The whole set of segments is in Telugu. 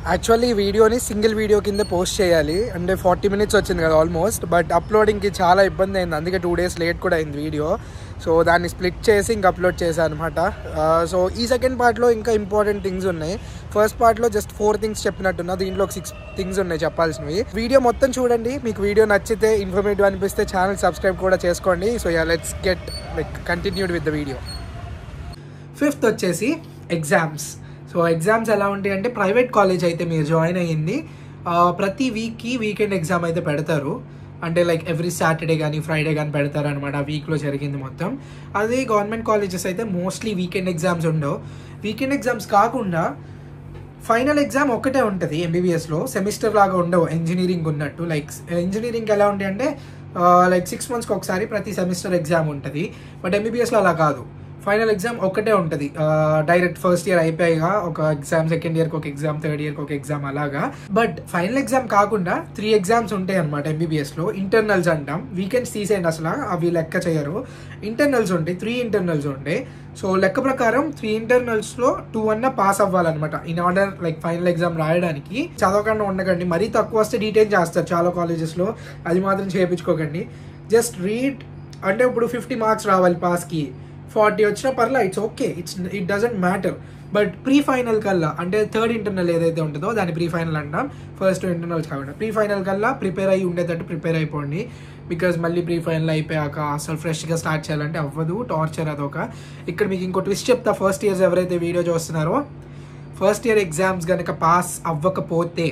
యాక్చువల్లీ ఈ వీడియోని సింగిల్ వీడియో కింద పోస్ట్ చేయాలి అంటే ఫార్టీ మినిట్స్ వచ్చింది కదా ఆల్మోస్ట్ బట్ అప్లోడింగ్కి చాలా ఇబ్బంది అయింది అందుకే టూ డేస్ లేట్ కూడా అయింది వీడియో సో దాన్ని స్ప్లిట్ చేసి ఇంకా అప్లోడ్ చేశాను అనమాట సో ఈ సెకండ్ పార్ట్లో ఇంకా ఇంపార్టెంట్ థింగ్స్ ఉన్నాయి ఫస్ట్ పార్ట్లో జస్ట్ ఫోర్ థింగ్స్ చెప్పినట్టున్నా దీంట్లో ఒక సిక్స్ థింగ్స్ ఉన్నాయి చెప్పాల్సినవి వీడియో మొత్తం చూడండి మీకు వీడియో నచ్చితే ఇన్ఫర్మేటివ్ అనిపిస్తే ఛానల్ సబ్స్క్రైబ్ కూడా చేసుకోండి so yeah let's get like continued with the video fifth వచ్చేసి ఎగ్జామ్స్ సో ఎగ్జామ్స్ ఎలా ఉంటాయి అంటే ప్రైవేట్ కాలేజ్ అయితే మీరు జాయిన్ అయ్యింది ఆ, ప్రతి వీక్కి వీకెండ్ ఎగ్జామ్ అయితే పెడతారు అంటే లైక్ ఎవ్రీ సాటర్డే కానీ ఫ్రైడే కానీ పెడతారు అనమాట ఆ వీక్లో జరిగింది మొత్తం అదే గవర్నమెంట్ కాలేజెస్ అయితే మోస్ట్లీ వీకెండ్ ఎగ్జామ్స్ ఉండవు వీకెండ్ ఎగ్జామ్స్ కాకుండా ఫైనల్ ఎగ్జామ్ ఒక్కటే ఉంటుంది ఎంబీబీఎస్లో సెమిస్టర్ లాగా ఉండవు ఇంజనీరింగ్ ఉన్నట్టు లైక్ ఇంజనీరింగ్ ఎలా ఉంటాయి అంటే లైక్ సిక్స్ మంత్స్కి ఒకసారి ప్రతి సెమిస్టర్ ఎగ్జామ్ ఉంటుంది బట్ ఎంబీబీఎస్లో అలా కాదు ఫైనల్ ఎగ్జామ్ ఒక్కటే ఉంటుంది డైరెక్ట్ ఫస్ట్ ఇయర్ అయిపోయాక ఒక ఎగ్జామ్ సెకండ్ ఇయర్కి ఒక ఎగ్జామ్ థర్డ్ ఇయర్కి ఒక ఎగ్జామ్ అలాగా బట్ ఫైనల్ ఎగ్జామ్ కాకుండా త్రీ ఎగ్జామ్స్ ఉంటాయి అనమాట ఎంబీబీఎస్లో ఇంటర్నల్స్ అంటాం వీకెండ్స్ తీసేయండి అసలు అవి లెక్క చేయరు ఇంటర్నల్స్ ఉంటాయి త్రీ ఇంటర్నల్స్ ఉంటాయి సో లెక్క ప్రకారం త్రీ ఇంటర్నల్స్లో టూ అన్న పాస్ అవ్వాలన్నమాట in order like final exam రాయడానికి చదవకుండా ఉండకండి మరీ తక్కువ వస్తే డీటెయిల్ చేస్తారు చాలా కాలేజెస్లో అది మాత్రం చేయించుకోకండి జస్ట్ రీడ్ అంటే ఇప్పుడు ఫిఫ్టీ మార్క్స్ రావాలి పాస్కి ఫార్టీ వచ్చినా పర్లే it's okay it's it doesn't matter but pre final కల్లా అంటే థర్డ్ ఇంటర్నల్ ఏదైతే ఉంటుందో దాన్ని ప్రీ ఫైనల్ అంటాం ఫస్ట్ ఇంటర్నల్స్ కాకుండా ప్రీ ఫైనల్ కల్లా ప్రిపేర్ అయ్యి ఉండేటట్టు ప్రిపేర్ అయిపోండి బికాజ్ మళ్ళీ ప్రీ ఫైనల్ అయిపోయాక అసలు ఫ్రెష్గా స్టార్ట్ చేయాలంటే అవ్వదు టార్చర్ అదొక ఇక్కడ మీకు ఇంకో ట్విస్ట్ చెప్తా ఫస్ట్ ఇయర్స్ ఎవరైతే వీడియో చూస్తున్నారో ఫస్ట్ ఇయర్ ఎగ్జామ్స్ కనుక పాస్ అవ్వకపోతే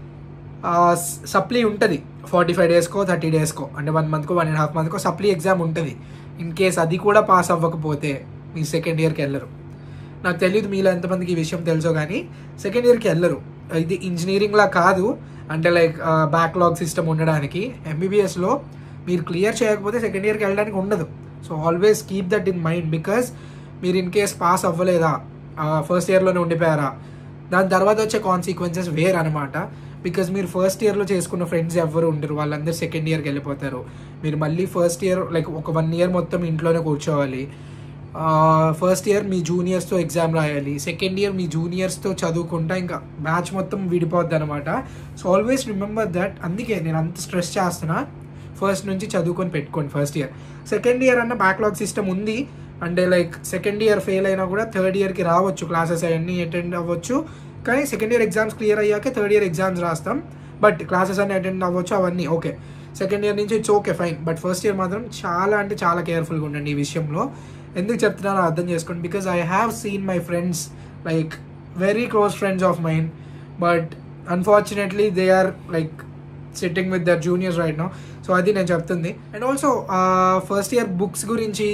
సప్లీ ఉంటుంది ఫార్టీ ఫైవ్ డేస్కో థర్టీ డేస్కో అంటే వన్ మంత్కో వన్ అండ్ హాఫ్ మంత్కో సప్లీ ఎగ్జామ్ ఉంటుంది ఇన్ కేస్ అది కూడా పాస్ అవ్వకపోతే మీ సెకండ్ ఇయర్కి వెళ్ళరు నాకు తెలియదు మీలో ఎంతమందికి ఈ విషయం తెలుసో కానీ సెకండ్ ఇయర్కి వెళ్ళరు ఇది ఇంజనీరింగ్లా కాదు అంటే లైక్ బ్యాక్లాగ్ సిస్టమ్ ఉండడానికి ఎంబీబీఎస్లో మీరు క్లియర్ చేయకపోతే సెకండ్ ఇయర్కి వెళ్ళడానికి ఉండదు so always keep that in mind because మీరు ఇన్ కేస్ పాస్ అవ్వలేదా ఫస్ట్ ఇయర్లోనే ఉండిపోయారా దాని తర్వాత వచ్చే కాన్సిక్వెన్సెస్ వేర్ అనమాట బికాజ్ మీరు ఫస్ట్ ఇయర్లో చేసుకున్న ఫ్రెండ్స్ ఎవరు ఉండరు వాళ్ళందరూ సెకండ్ ఇయర్కి వెళ్ళిపోతారు మీరు మళ్ళీ ఫస్ట్ ఇయర్ లైక్ ఒక వన్ ఇయర్ మొత్తం ఇంట్లోనే కూర్చోవాలి ఫస్ట్ ఇయర్ మీ జూనియర్స్తో ఎగ్జామ్ రాయాలి సెకండ్ ఇయర్ మీ జూనియర్స్తో చదువుకుంటా ఇంకా బ్యాచ్ మొత్తం విడిపోద్ది అనమాట సో ఆల్వేస్ రిమెంబర్ దట్ అందుకే నేను అంత స్ట్రెస్ చేస్తున్నా ఫస్ట్ నుంచి చదువుకొని పెట్టుకోండి ఫస్ట్ ఇయర్ సెకండ్ ఇయర్ అన్న బ్యాక్లాగ్ సిస్టమ్ ఉంది అంటే లైక్ సెకండ్ ఇయర్ ఫెయిల్ అయినా కూడా థర్డ్ ఇయర్కి రావచ్చు క్లాసెస్ అవన్నీ అటెండ్ అవ్వచ్చు కానీ సెకండ్ ఇయర్ ఎగ్జామ్స్ క్లియర్ అయ్యాక థర్డ్ ఇయర్ ఎగ్జామ్స్ రాస్తాం బట్ క్లాసెస్ అన్ని అటెండ్ అవ్వచ్చు అవన్నీ ఓకే సెకండ్ ఇయర్ నుంచి it's okay fine but first year మాత్రం చాలా అంటే చాలా కేర్ఫుల్గా ఉండండి ఈ విషయంలో ఎందుకు చెప్తున్నానో అర్థం చేసుకోండి because I have seen my friends like very close friends of mine but unfortunately they are like sitting with their juniors right no so అది నేను చెప్తుంది and also first year books గురించి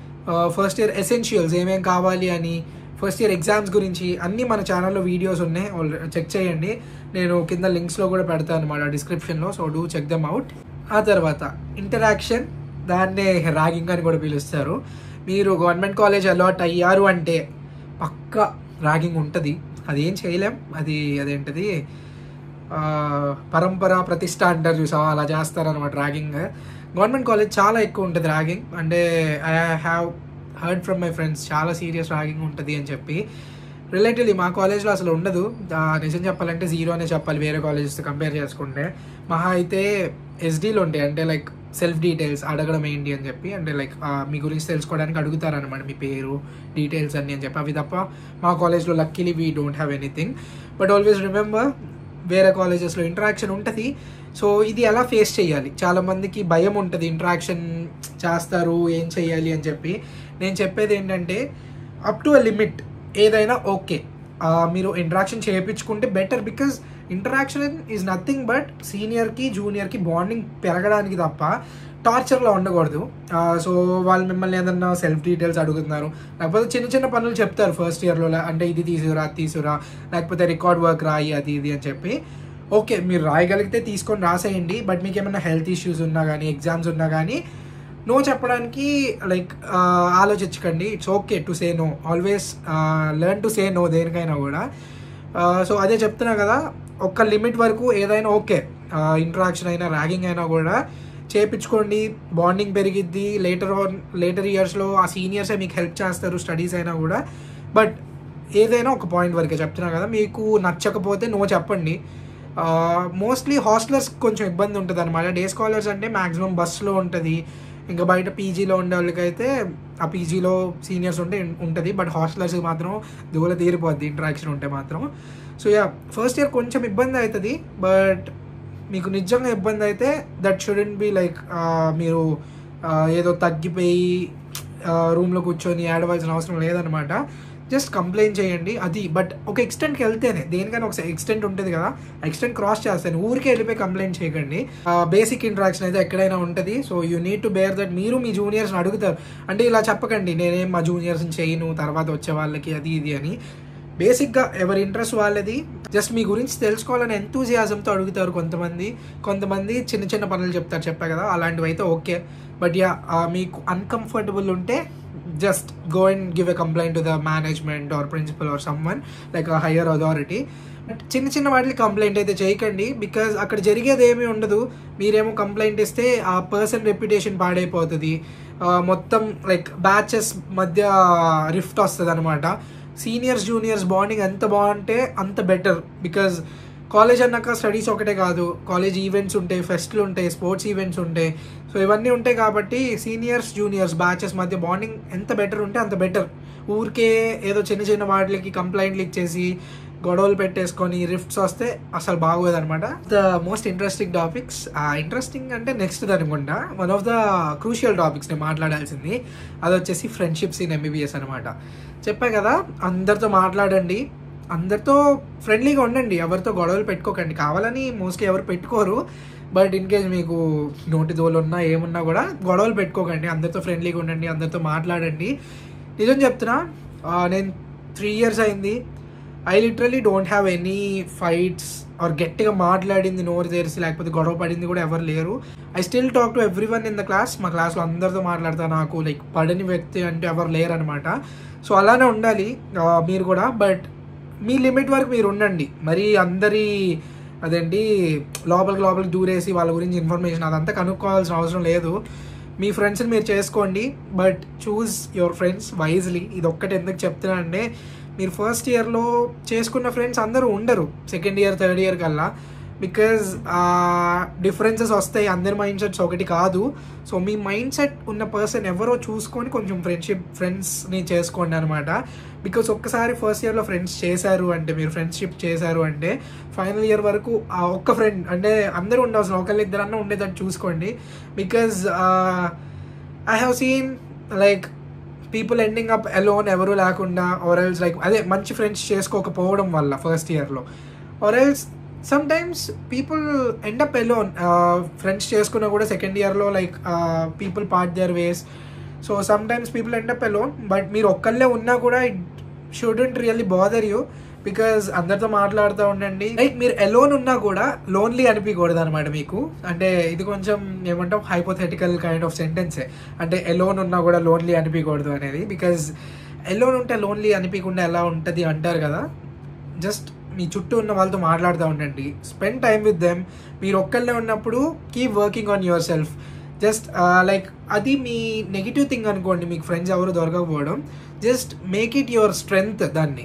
ఫస్ట్ ఇయర్ ఎసెన్షియల్స్ ఏమేం కావాలి అని ఫస్ట్ ఇయర్ ఎగ్జామ్స్ గురించి అన్నీ మన ఛానల్లో వీడియోస్ ఉన్నాయి చెక్ చేయండి నేను కింద లింక్స్లో కూడా పెడతాను అనమాట డిస్క్రిప్షన్లో so do check them out ఆ తర్వాత ఇంటరాక్షన్ దాన్నే ర్యాగింగ్ అని కూడా పిలుస్తారు మీరు గవర్నమెంట్ కాలేజ్ అలాట్ అయ్యారు అంటే పక్క ర్యాగింగ్ ఉంటుంది అది ఏం చేయలేం అది అదేంటిది ఆ, పరంపర ప్రతిష్ట అంటారు చూసావా అలా చేస్తారనమాట ర్యాగింగ్ గవర్నమెంట్ కాలేజ్ చాలా ఎక్కువ ఉంటుంది ర్యాగింగ్ అంటే I have heard from my friends చాలా సీరియస్ ర్యాగింగ్ ఉంటుంది అని చెప్పి రిలేటివ్లీ మా కాలేజ్లో అసలు ఉండదు ఆ, నిజం చెప్పాలంటే జీరో అనే చెప్పాలి వేరే కాలేజెస్తో కంపేర్ చేసుకుంటే మహా అయితే ఎస్డీలు ఉంటాయి అంటే లైక్ సెల్ఫ్ డీటెయిల్స్ అడగడం ఏంటి అని చెప్పి అంటే లైక్ మీ గురించి తెలుసుకోవడానికి అడుగుతారనమాట మీ పేరు డీటెయిల్స్ అన్ని అని చెప్పి అవి తప్ప మా కాలేజ్లో luckily we don't have anything but always remember వేరే కాలేజెస్లో ఇంటరాక్షన్ ఉంటుంది సో ఇది ఎలా ఫేస్ చేయాలి చాలా మందికి భయం ఉంటుంది ఇంటరాక్షన్ చేస్తారు ఏం చేయాలి అని చెప్పి నేను చెప్పేది ఏంటంటే అప్ టు అ లిమిట్ ఏదైనా ఓకే మీరు ఇంటరాక్షన్ చేయించుకుంటే better because interaction is nothing but సీనియర్కి జూనియర్కి బాండింగ్ పెరగడానికి తప్ప టార్చర్లో ఉండకూడదు సో వాళ్ళు మిమ్మల్ని ఏదన్నా సెల్ఫ్ డీటెయిల్స్ అడుగుతున్నారు లేకపోతే చిన్న చిన్న పనులు చెప్తారు ఫస్ట్ ఇయర్లో అంటే ఇది తీసుకురా అది తీసుకురా లేకపోతే రికార్డ్ వర్క్ రాయి అది ఇది అని చెప్పి ఓకే మీరు రాయగలిగితే తీసుకొని రాసేయండి బట్ మీకు ఏమైనా హెల్త్ ఇష్యూస్ ఉన్నా కానీ ఎగ్జామ్స్ ఉన్నా కానీ నో చెప్పడానికి లైక్ ఆలోచించకండి it's okay to say no always learn to say no దేనికైనా కూడా సో అదే చెప్తున్నా కదా ఒక్క లిమిట్ వరకు ఏదైనా ఓకే ఇంటరాక్షన్ అయినా ర్యాగింగ్ అయినా కూడా చేపించుకోండి బాండింగ్ పెరిగిద్ది లేటర్ ఆన్ లేటర్ ఇయర్స్లో ఆ సీనియర్సే మీకు హెల్ప్ చేస్తారు స్టడీస్ అయినా కూడా బట్ ఏదైనా ఒక పాయింట్ వరకే చెప్తున్నా కదా మీకు నచ్చకపోతే నో చెప్పండి మోస్ట్లీ హాస్టలర్స్ కొంచెం ఇబ్బంది ఉంటుంది అనమాట డే స్కాలర్స్ అంటే మ్యాక్సిమం బస్సులో ఉంటుంది ఇంకా బయట పీజీలో ఉండే వాళ్ళకైతే ఆ పీజీలో సీనియర్స్ ఉంటే ఉంటుంది బట్ హాస్టలర్స్ మాత్రం దూల తీరిపోద్ది ఇంటరాక్షన్ ఉంటే మాత్రం సో యా ఫస్ట్ ఇయర్ కొంచెం ఇబ్బంది అవుతుంది బట్ మీకు నిజంగా ఇబ్బంది అయితే దట్ షుడెంట్ బి లైక్ మీరు ఆ, ఏదో తగ్గిపోయి రూమ్లో కూర్చొని ఏడవలసిన అవసరం లేదనమాట జస్ట్ కంప్లైంట్ చేయండి అది బట్ ఒక ఎక్స్టెంట్కి వెళ్తేనే దేనికైనా ఒక ఎక్స్టెంట్ ఉంటుంది కదా ఎక్స్టెంట్ క్రాస్ చేస్తాను ఊరికే వెళ్ళిపోయి కంప్లైంట్ చేయకండి బేసిక్ ఇంట్రాక్షన్ అయితే ఎక్కడైనా ఉంటుంది so you need to bear that మీరు మీ జూనియర్స్ని అడుగుతారు అంటే ఇలా చెప్పకండి నేనేం మా జూనియర్స్ని చేయను తర్వాత వచ్చే వాళ్ళకి అది ఇది అని బేసిక్గా ఎవరి ఇంట్రెస్ట్ వాళ్ళది జస్ట్ మీ గురించి తెలుసుకోవాలని ఎంతూజియాజంతో అడుగుతారు కొంతమంది కొంతమంది చిన్న చిన్న పనులు చెప్తారు చెప్పా కదా అలాంటివి అయితే ఓకే బట్ యా మీకు అన్కంఫర్టబుల్ ఉంటే just go and give a complaint to the management or principal or someone like a higher authority but చిన్న చిన్న వాటికి కంప్లైంట్ అయితే చేయకండి బికాజ్ అక్కడ జరిగేది ఏమీ ఉండదు మీరేమో కంప్లైంట్ ఇస్తే ఆ పర్సన్ రెప్యుటేషన్ పాడైపోతుంది ఆ, మొత్తం లైక్ బ్యాచెస్ మధ్య రిఫ్ట్ వస్తుంది అనమాట సీనియర్స్ జూనియర్స్ బాండింగ్ ఎంత బాగుంటే అంత బెటర్ బికాజ్ కాలేజ్ అన్నాక స్టడీస్ ఒకటే కాదు కాలేజ్ ఈవెంట్స్ ఉంటాయి ఫెస్ట్లు ఉంటాయి స్పోర్ట్స్ ఈవెంట్స్ ఉంటాయి సో ఇవన్నీ ఉంటాయి కాబట్టి సీనియర్స్ జూనియర్స్ బ్యాచెస్ మధ్య బాండింగ్ ఎంత బెటర్ ఉంటే అంత బెటర్ ఊరికే ఏదో చిన్న చిన్న వాటికి కంప్లైంట్లు ఇచ్చేసి గొడవలు పెట్టేసుకొని రిఫ్ట్స్ వస్తే అసలు బాగోదు అనమాట the most interesting topics interesting అంటే నెక్స్ట్ అనుకుంటా one of the crucial topics నేను మాట్లాడాల్సింది అది వచ్చేసి ఫ్రెండ్షిప్స్ ఇన్ ఎంబీబీఎస్ అనమాట చెప్పా కదా అందరితో మాట్లాడండి అందరితో ఫ్రెండ్లీగా ఉండండి ఎవరితో గొడవలు పెట్టుకోకండి కావాలని మోస్ట్లీ ఎవరు పెట్టుకోరు బట్ ఇన్ కేస్ మీకు నోటి దోలు ఉన్నా ఏమున్నా కూడా గొడవలు పెట్టుకోకండి అందరితో ఫ్రెండ్లీగా ఉండండి అందరితో మాట్లాడండి నిజం చెప్తున్నా ఆ, నేను త్రీ ఇయర్స్ అయింది I literally don't have any fights or గట్టిగా మాట్లాడింది నోరు తెరిచి లేకపోతే గొడవ పడింది కూడా ఎవరు లేరు I still talk to everyone in the class మా క్లాస్లో అందరితో మాట్లాడతా నాకు లైక్ పడని వ్యక్తి అంటే ఎవరు లేరు అనమాట సో అలానే ఉండాలి ఆ, మీరు కూడా బట్ మీ లిమిట్ వరకు మీరు ఉండండి మరి అందరి అదేంటి లోపలికి లోపలికి దూరేసి వాళ్ళ గురించి ఇన్ఫర్మేషన్ అదంతా కనుక్కోవాల్సిన అవసరం లేదు మీ ఫ్రెండ్స్ని మీరు చేసుకోండి but choose your friends wisely ఇది ఒక్కటి ఎందుకు చెప్తున్నా అంటే మీరు ఫస్ట్ ఇయర్లో చేసుకున్న ఫ్రెండ్స్ అందరూ ఉండరు సెకండ్ ఇయర్ థర్డ్ ఇయర్ కల్లా బికాజ్ డిఫరెన్సెస్ వస్తాయి అందరి మైండ్ సెట్స్ ఒకటి కాదు సో మీ మైండ్ సెట్ ఉన్న పర్సన్ ఎవరో చూసుకొని కొంచెం ఫ్రెండ్షిప్ ఫ్రెండ్స్ని చేసుకోండి అనమాట బికాస్ ఒక్కసారి ఫస్ట్ ఇయర్లో ఫ్రెండ్స్ చేశారు అంటే మీరు ఫ్రెండ్షిప్ చేశారు అంటే ఫైనల్ ఇయర్ వరకు ఆ ఒక్క ఫ్రెండ్ అంటే అందరూ ఉండవలసిన ఒకళ్ళు ఇద్దరన్నా ఉండేటట్టు చూసుకోండి because I have seen like people ending up alone ఎవరు లేకుండా ఆర్ ఎల్స్ లైక్ అదే మంచి ఫ్రెండ్స్ చేసుకోకపోవడం వల్ల ఫస్ట్ ఇయర్లో or else sometimes people end up alone friends చేసుకున్నా కూడా సెకండ్ ఇయర్లో like people part their ways so sometimes people end up alone but మీరు ఒక్కళ్ళే ఉన్నా కూడా it shouldn't really bother you because అందరితో మాట్లాడుతూ ఉండండి లైక్ మీరు ఎలోన్ ఉన్నా కూడా లోన్లీ అనిపించకూడదు అనమాట మీకు అంటే ఇది కొంచెం ఏమంటాం హైపోథెటికల్ కైండ్ ఆఫ్ సెంటెన్సే అంటే ఎలోన్ ఉన్నా కూడా లోన్లీ అనిపించకూడదు అనేది బికాజ్ ఎలోన్ ఉంటే లోన్లీ అనిపించకుండా ఎలా ఉంటుంది అంటారు కదా జస్ట్ మీ చుట్టూ ఉన్న వాళ్ళతో మాట్లాడుతూ ఉండండి స్పెండ్ టైం విత్ దెమ్ మీరు ఒక్కళ్ళే ఉన్నప్పుడు keep working on yourself just like అది మీ నెగిటివ్ థింగ్ అనుకోండి మీకు ఫ్రెండ్స్ ఎవరు దొరకకపోవడం just make it your strength దాన్ని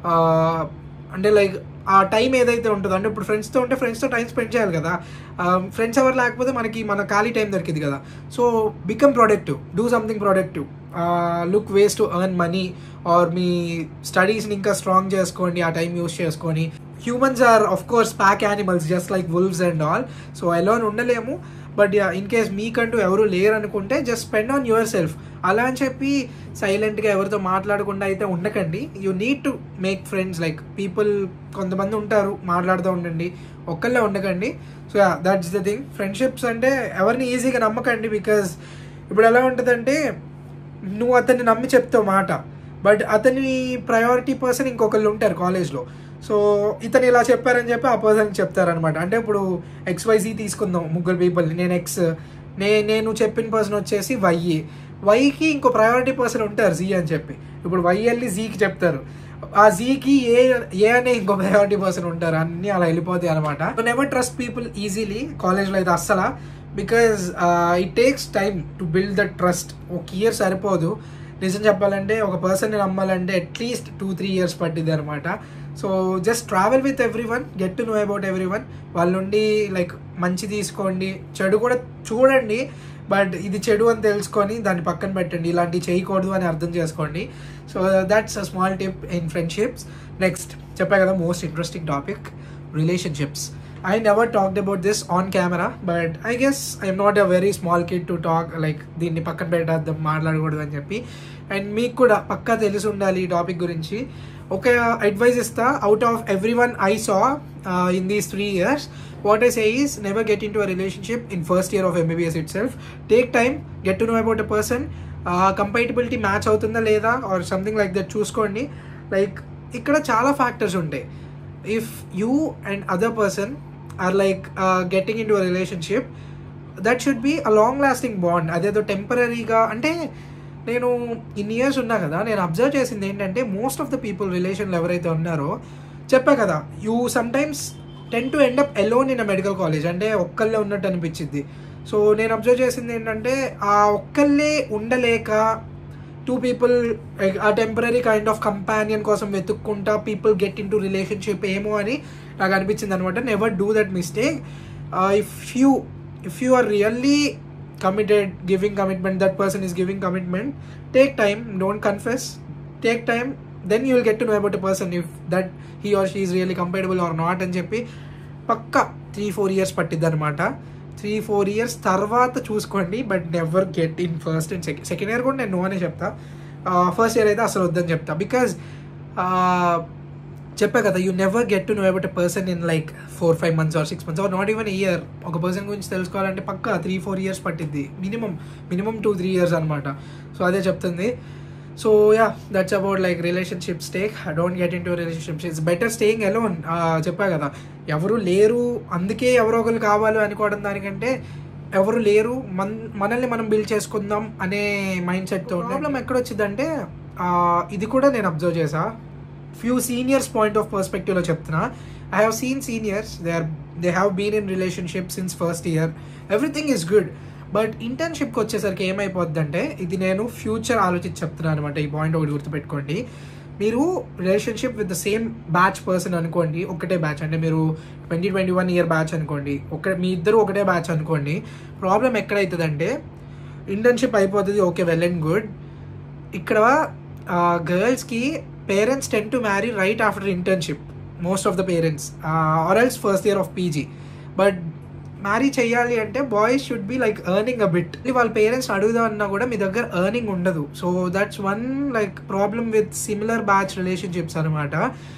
Uh, అంటే లైక్ ఆ టైం ఏదైతే ఉంటుందో అంటే ఇప్పుడు ఫ్రెండ్స్తో ఉంటే ఫ్రెండ్స్తో టైం స్పెండ్ చేయాలి కదా ఫ్రెండ్స్ ఎవరు లేకపోతే మనకి మన ఖాళీ టైం దొరికింది కదా so become productive do something productive look ways to earn money or మీ స్టడీస్ని ఇంకా స్ట్రాంగ్ చేసుకోండి ఆ టైం యూస్ చేసుకొని humans are of course pack animals just like wolves and all so alone ఉండలేము బట్ ఇన్ కేస్ మీకంటూ ఎవరు లేరు అనుకుంటే just spend on yourself అలా అని చెప్పి సైలెంట్గా ఎవరితో మాట్లాడకుండా అయితే ఉండకండి you need to make friends like people కొంతమంది ఉంటారు మాట్లాడుతూ ఉండండి ఒక్కళ్ళే ఉండకండి so that's the thing friendships అంటే ఎవరిని ఈజీగా నమ్మకండి బికాజ్ ఇప్పుడు ఎలా ఉంటుందంటే నువ్వు అతన్ని నమ్మి చెప్తావు మాట బట్ అతని ప్రయారిటీ పర్సన్ ఇంకొకళ్ళు ఉంటారు కాలేజ్లో సో ఇతను ఇలా చెప్పారని చెప్పి ఆ పర్సన్కి చెప్తారనమాట అంటే ఇప్పుడు ఎక్స్వైజీ తీసుకుందాం ముగ్గురు పీపుల్ని నేను ఎక్స్ నే నేను చెప్పిన పర్సన్ వచ్చేసి వై వైకి ఇంకో ప్రయారిటీ పర్సన్ ఉంటారు జీ అని చెప్పి ఇప్పుడు వై వెళ్ళి జీకి చెప్తారు ఆ జీకి ఏ ఏ అనే ఇంకో ప్రయారిటీ పర్సన్ ఉంటారు అన్నీ అలా వెళ్ళిపోతాయి అనమాట నెవర్ ట్రస్ట్ పీపుల్ ఈజీలీ కాలేజ్లో అయితే అస్సలా because it takes time to build the trust ఒక ఇయర్ సరిపోదు నిజం చెప్పాలంటే ఒక పర్సన్ని నమ్మాలంటే అట్లీస్ట్ టూ త్రీ ఇయర్స్ పట్టింది అనమాట so just travel with everyone get to know about everyone వాళ్ళ నుండి లైక్ మంచి తీసుకోండి చెడు కూడా చూడండి బట్ ఇది చెడు అని తెలుసుకొని దాన్ని పక్కన పెట్టండి ఇలాంటివి చేయకూడదు అని అర్థం చేసుకోండి so that's a small tip in friendships next చెప్పా కదా most interesting topic relationships I never talked about this on camera but I guess I'm not a very small kid to talk like దీన్ని పక్కన పెట్టేద్దాం మాట్లాడకూడదు అని చెప్పి అండ్ మీకు కూడా పక్కా తెలిసి ఉండాలి ఈ టాపిక్ గురించి ఒక అడ్వైస్ ఇస్తా out of everyone I saw in these three years what I say is never get into a relationship in first year of MBBS itself take time get to know about a person compatibility match అవుతుందా లేదా ఆర్ సంథింగ్ లైక్ దట్ చూసుకోండి లైక్ ఇక్కడ చాలా ఫ్యాక్టర్స్ ఉంటాయి if you and other person are like getting into a relationship that should be a long lasting bond అదేదో టెంపరీగా అంటే నేను ఇన్ని ఇయర్స్ ఉన్నా కదా నేను అబ్జర్వ్ చేసింది ఏంటంటే మోస్ట్ ఆఫ్ ద పీపుల్ రిలేషన్లు ఎవరైతే ఉన్నారో చెప్పా కదా you sometimes tend to end up alone in a medical college అంటే ఒక్కళ్ళే ఉన్నట్టు అనిపించింది సో నేను అబ్జర్వ్ చేసింది ఏంటంటే ఆ ఒక్కళ్ళే ఉండలేక టూ పీపుల్ ఆ టెంపరీ కైండ్ ఆఫ్ కంపానియన్ కోసం వెతుక్కుంటా people get into relationship ఏమో అని నాకు అనిపించింది అనమాట never do that mistake if you if you are really committed giving commitment that person is giving commitment take time don't confess take time then you will get to know about a person if that he or she is really compatible or not అని చెప్పి పక్క త్రీ ఫోర్ ఇయర్స్ పట్టిద్ది అనమాట త్రీ ఫోర్ ఇయర్స్ తర్వాత చూసుకోండి but never get in first and second second year కూడా నేను నో అనే చెప్తా ఫస్ట్ ఇయర్ అయితే అసలు వద్దని చెప్తా బికాజ్ చెప్పా కదా you never get to know about a person in like four five months or six months or not even year ఒక పర్సన్ గురించి తెలుసుకోవాలంటే పక్క త్రీ ఫోర్ ఇయర్స్ పట్టిద్ది minimum minimum two three years అనమాట సో అదే చెప్తుంది so yeah that's about like relationship stake don't get into relationships it's better staying alone చెప్పా కదా ఎవరు లేరు అందుకే ఎవరో ఒకరు కావాలి అనుకోవడం దానికంటే ఎవరు లేరు మన మనల్ని మనం బిల్డ్ చేసుకుందాం అనే మైండ్ సెట్తో ప్రాబ్లం ఎక్కడొచ్చిందంటే ఇది కూడా నేను అబ్జర్వ్ చేసా ఫ్యూ సీనియర్స్ పాయింట్ ఆఫ్ పర్స్పెక్టివ్లో చెప్తున్నా I have seen seniors they are they have been in relationship since first year everything is good but ఇంటర్న్షిప్కి వచ్చేసరికి ఏమైపోద్దంటే ఇది నేను ఫ్యూచర్ ఆలోచించి చెప్తున్నాను అనమాట ఈ పాయింట్ ఒకటి గుర్తుపెట్టుకోండి మీరు relationship with the same batch person అనుకోండి ఒకటే బ్యాచ్ అంటే మీరు twenty twenty one year batch అనుకోండి ఒక మీ ఇద్దరు ఒకటే బ్యాచ్ అనుకోండి ప్రాబ్లం ఎక్కడైతుందంటే ఇంటర్న్షిప్ అయిపోతుంది ఓకే వెల్ అండ్ గుడ్ ఇక్కడ గర్ల్స్కి parents tend to marry right after internship most of the parents or else first year of PG but marry చేయాలి అంటే boys should be like earning a bit వాళ్ళ పేరెంట్స్ అడుగుదాం అన్నా కూడా మీ దగ్గర ఎర్నింగ్ ఉండదు so that's one like problem with similar batch relationships అనమాట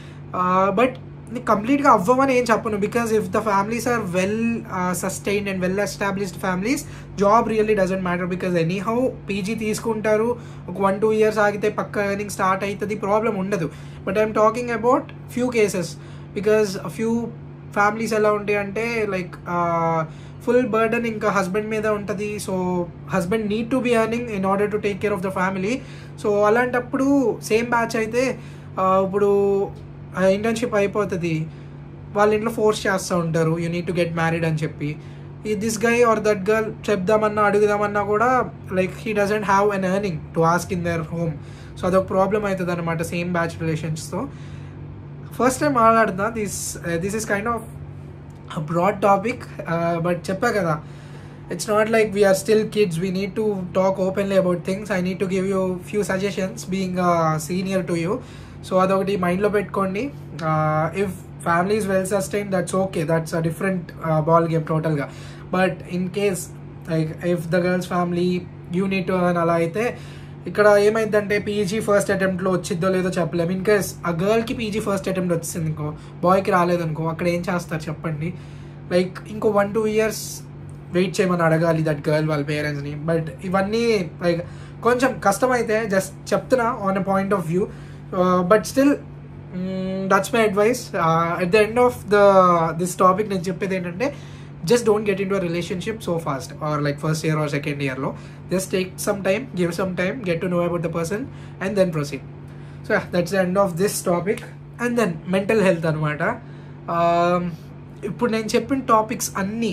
బట్ కంప్లీట్గా అవ్వమని ఏం చెప్పను because if the families are well sustained and well established families job really doesn't matter because anyhow PG తీసుకుంటారు ఒక వన్ టూ ఇయర్స్ ఆగితే పక్క ఎర్నింగ్ స్టార్ట్ అవుతుంది ప్రాబ్లం ఉండదు but I'm talking about few cases because few families ఎలా ఉంటాయి అంటే లైక్ ఫుల్ బర్డన్ ఇంకా హస్బెండ్ మీద ఉంటుంది so husband need to be earning in order to take care of the family so అలాంటప్పుడు సేమ్ బ్యాచ్ అయితే ఇప్పుడు ఇంటర్న్షిప్ అయిపోతుంది వాళ్ళ ఇంట్లో ఫోర్స్ చేస్తూ ఉంటారు you need to get married అని చెప్పి ఈ this guy or that girl చెప్దామన్నా అడుగుదామన్నా కూడా like he doesn't have an earning to ask in their home so అదొక ప్రాబ్లం అవుతుంది అనమాట సేమ్ బ్యాచ్ రిలేషన్స్తో ఫస్ట్ టైం మాట్లాడుతున్నా this this is kind of broad topic but చెప్పా కదా it's not like we're still kids we need to talk openly about things I need to give you few suggestions being senior to you so అదొకటి మైండ్లో పెట్టుకోండి if family is well sustain that's okay that's a different ball game టోటల్గా but in case like if the girls family unit అని అలా అయితే ఇక్కడ ఏమైందంటే పీజీ ఫస్ట్ అటెంప్ట్లో వచ్చిద్దో లేదో చెప్పలేము ఇన్ కేస్ ఆ గర్ల్కి పీజీ ఫస్ట్ అటెంప్ట్ వచ్చింది ఇంకో బాయ్కి రాలేదనుకో అక్కడ ఏం చేస్తారు చెప్పండి లైక్ ఇంకో వన్ టూ ఇయర్స్ వెయిట్ చేయమని అడగాలి దట్ గర్ల్ వాళ్ళ పేరెంట్స్ని బట్ ఇవన్నీ లైక్ కొంచెం కష్టమైతే జస్ట్ చెప్తున్నా on a point of view but still that's my advice at the end of the this topic నేను చెప్పేది ఏంటంటే just don't get into relationship so fast or like first year or second ఇయర్లో just take some time give some time get to know about the person and then proceed so that's the end of this topic and then mental health అనమాట ఇప్పుడు నేను చెప్పిన టాపిక్స్ అన్నీ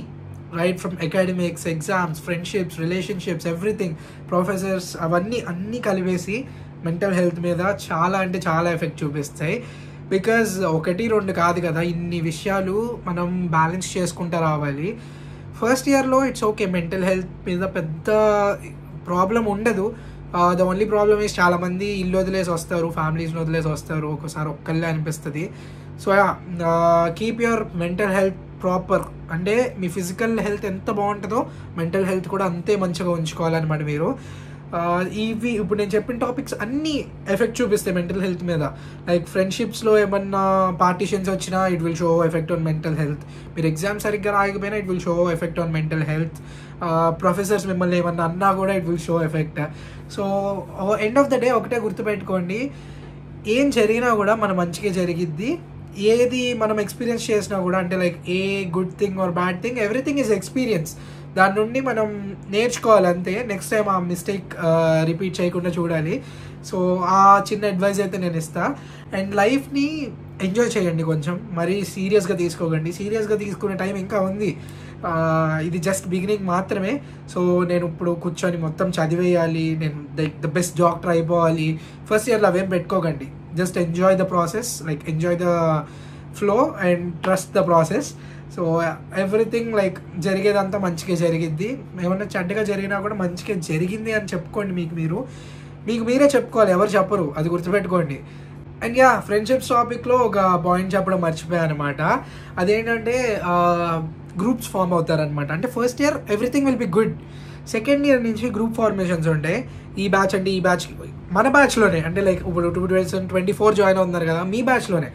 right from academics exams friendships relationships everything professors అవన్నీ అన్నీ కలిపేసి మెంటల్ హెల్త్ మీద చాలా అంటే చాలా ఎఫెక్ట్ చూపిస్తాయి బికాజ్ ఒకటి రెండు కాదు కదా ఇన్ని విషయాలు మనం బ్యాలెన్స్ చేసుకుంటూ రావాలి ఫస్ట్ ఇయర్లో ఇట్స్ ఓకే మెంటల్ హెల్త్ మీద పెద్ద ప్రాబ్లం ఉండదు ద ఓన్లీ ప్రాబ్లమ్ ఈస్ చాలామంది ఇల్లు వదిలేసి వస్తారు ఫ్యామిలీస్ని వదిలేసి వస్తారు ఒకసారి ఒక్కళ్ళే అనిపిస్తుంది so keep your mental health proper అంటే మీ ఫిజికల్ హెల్త్ ఎంత బాగుంటుందో మెంటల్ హెల్త్ కూడా అంతే మంచిగా ఉంచుకోవాలన్నమాట మీరు Uh, ఇవి ఇప్పుడు నేను చెప్పిన టాపిక్స్ అన్నీ ఎఫెక్ట్ చూపిస్తాయి మెంటల్ హెల్త్ మీద లైక్ ఫ్రెండ్షిప్స్లో ఏమన్నా పార్టీషన్స్ వచ్చినా it will show effect on mental health మీరు ఎగ్జామ్ సరిగ్గా రాయకపోయినా it will show effect on mental health professors మిమ్మల్ని ఏమన్నా అన్నా కూడా it will show effect so end of the day ఒకటే గుర్తుపెట్టుకోండి ఏం జరిగినా కూడా మన మంచిగా జరిగిద్ది ఏది మనం ఎక్స్పీరియన్స్ చేసినా కూడా అంటే like a good thing or bad thing everything is experience దాని నుండి మనం నేర్చుకోవాలి అంతే నెక్స్ట్ టైం ఆ మిస్టేక్ రిపీట్ చేయకుండా చూడాలి సో ఆ చిన్న అడ్వైస్ అయితే నేను ఇస్తా అండ్ లైఫ్ని ఎంజాయ్ చేయండి కొంచెం మరీ సీరియస్గా తీసుకోకండి సీరియస్గా తీసుకునే టైం ఇంకా ఉంది ఆ, ఇది జస్ట్ బిగినింగ్ మాత్రమే సో నేను ఇప్పుడు కూర్చొని మొత్తం చదివేయాలి నేను ద బెస్ట్ డాక్టర్ అయిపోవాలి ఫస్ట్ ఇయర్లో అవేం పెట్టుకోకండి just enjoy the process like enjoy the flow and trust the process so everything like జరిగేదంతా మంచిగా జరిగిద్ది ఏమన్నా చెడ్డగా జరిగినా కూడా మంచిగా జరిగింది అని చెప్పుకోండి మీకు మీరు మీకు మీరే చెప్పుకోవాలి ఎవరు చెప్పరు అది గుర్తుపెట్టుకోండి అండ్ యా ఫ్రెండ్షిప్స్ టాపిక్లో ఒక పాయింట్ చెప్పడం మర్చిపోయాను అనమాట అదేంటంటే గ్రూప్స్ ఫామ్ అవుతారనమాట అంటే first year everything will be good second year నుంచి గ్రూప్ ఫార్మేషన్స్ ఉంటాయి ఈ బ్యాచ్ అంటే ఈ బ్యాచ్ మన బ్యాచ్లోనే అంటే లైక్ ఇప్పుడు two thousand twenty four join అవుతున్నారు కదా మీ బ్యాచ్లోనే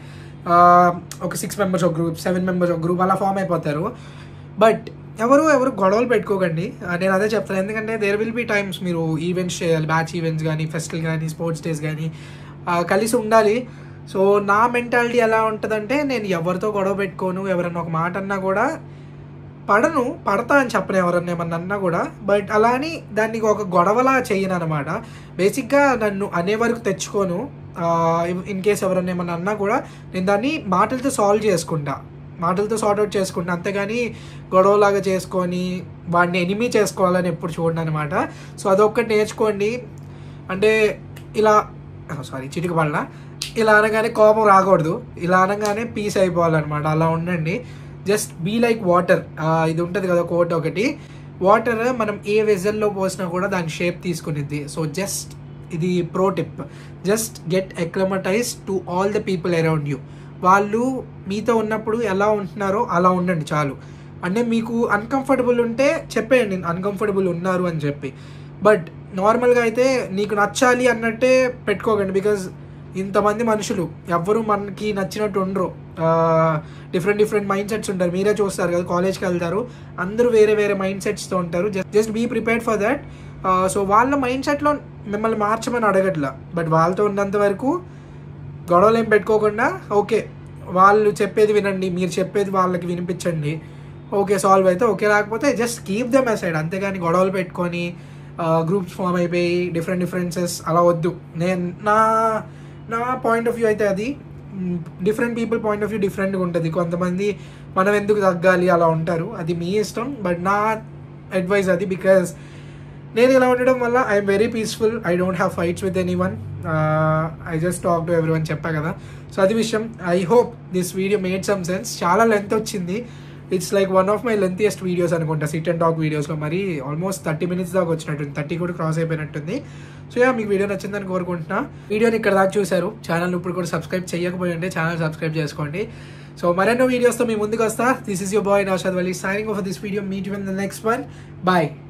ఒక సిక్స్ మెంబర్స్ ఒక గ్రూప్ సెవెన్ మెంబర్స్ ఒక గ్రూప్ అలా ఫామ్ అయిపోతారు బట్ ఎవరు ఎవరు గొడవలు పెట్టుకోకండి ఆ, నేను అదే చెప్తాను ఎందుకంటే దేర్ విల్ బి టైమ్స్ మీరు ఈవెంట్స్ చేయాలి బ్యాచ్ ఈవెంట్స్ కానీ ఫెస్టివల్ కానీ స్పోర్ట్స్ డేస్ కానీ కలిసి ఉండాలి సో నా మెంటాలిటీ ఎలా ఉంటుందంటే నేను ఎవరితో గొడవ పెట్టుకోను ఎవరన్నా ఒక మాట అన్నా కూడా పడను పడతా అని చెప్పను ఎవరన్నా ఏమన్నా అన్నా కూడా బట్ అలా అని దాన్ని ఒక గొడవలా చేయను అనమాట బేసిక్గా నన్ను అనే వరకు తెచ్చుకోను ఇన్ కేస్ ఎవరన్నా ఏమన్నా అన్నా కూడా నేను దాన్ని మాటలతో సాల్వ్ చేసుకుంటా మాటలతో సార్ట్ అవుట్ చేసుకుంటా అంతేగాని గొడవలాగా చేసుకొని వాడిని ఎనిమీ చేసుకోవాలని ఎప్పుడు చూడండి అనమాట సో అదొక్కటి నేర్చుకోండి అంటే ఇలా సారీ చిటిక పడలా ఇలా అనగానే కోపం రాకూడదు ఇలా అనగానే పీస్ అయిపోవాలన్నమాట అలా ఉండండి జస్ట్ బీ లైక్ వాటర్ ఇది ఉంటుంది కదా కోట్ ఒకటి వాటర్ మనం ఏ వెజల్లో పోసినా కూడా దాని షేప్ తీసుకునిద్ది సో జస్ట్ ఇది pro tip just get acclimatize to all the people around you వాళ్ళు మీతో ఉన్నప్పుడు ఎలా ఉంటున్నారో అలా ఉండండి చాలు అంటే మీకు అన్కంఫర్టబుల్ ఉంటే చెప్పేయండి అన్కంఫర్టబుల్ ఉన్నారు అని చెప్పి బట్ నార్మల్గా అయితే నీకు నచ్చాలి అన్నట్టే పెట్టుకోకండి బికాజ్ ఇంతమంది మనుషులు ఎవ్వరు మనకి నచ్చినట్టు ఉండరు డిఫరెంట్ డిఫరెంట్ మైండ్ సెట్స్ ఉంటారు మీరే చూస్తారు కదా కాలేజ్కి వెళ్తారు అందరూ వేరే వేరే మైండ్ సెట్స్తో ఉంటారు just just be prepared for that so వాళ్ళ మైండ్ సెట్లో మిమ్మల్ని మార్చమని అడగట్లా బట్ వాళ్ళతో ఉన్నంత వరకు గొడవలు ఏం పెట్టుకోకుండా ఓకే వాళ్ళు చెప్పేది వినండి మీరు చెప్పేది వాళ్ళకి వినిపించండి ఓకే సాల్వ్ అయితే ఓకే రాకపోతే జస్ట్ కీప్ దమ్ అసైడ్ అంతేగాని గొడవలు పెట్టుకొని గ్రూప్స్ ఫామ్ అయిపోయి డిఫరెంట్ డిఫరెన్సెస్ అలా వద్దు నేను నా నా పాయింట్ ఆఫ్ వ్యూ అయితే అది different people point of view డిఫరెంట్గా ఉంటుంది కొంతమంది మనం ఎందుకు తగ్గాలి అలా ఉంటారు అది మీ ఇష్టం బట్ నా అడ్వైస్ అది బికాజ్ నేను ఇలా ఉండడం వల్ల I'm very peaceful I don't have fights with anyone I just talk to everyone చెప్పా కదా సో అది విషయం I hope this video made some sense చాలా లెంత్ వచ్చింది it's like one of my lengthiest videos అనుకుంటా సిట్ అండ్ టాక్ వీడియోస్లో మరి ఆల్మోస్ట్ థర్టీ మినిట్స్ దాకా వచ్చినట్టుంది థర్టీ కూడా క్రాస్ అయిపోయినట్టుంది సో యా మీకు వీడియో నచ్చిందని కోరుకుంటున్నా వీడియోని ఇక్కడ దాకా చూశారు ఛానల్ ఇప్పుడు కూడా సబ్స్క్రైబ్ చేయకపోయి ఉంటే ఛానల్ సబ్స్క్రైబ్ చేసుకోండి సో మరెన్నో వీడియోస్తో మీ ముందుకు వస్తా this is your boy Naushad Wali signing off this video meet in the next one bye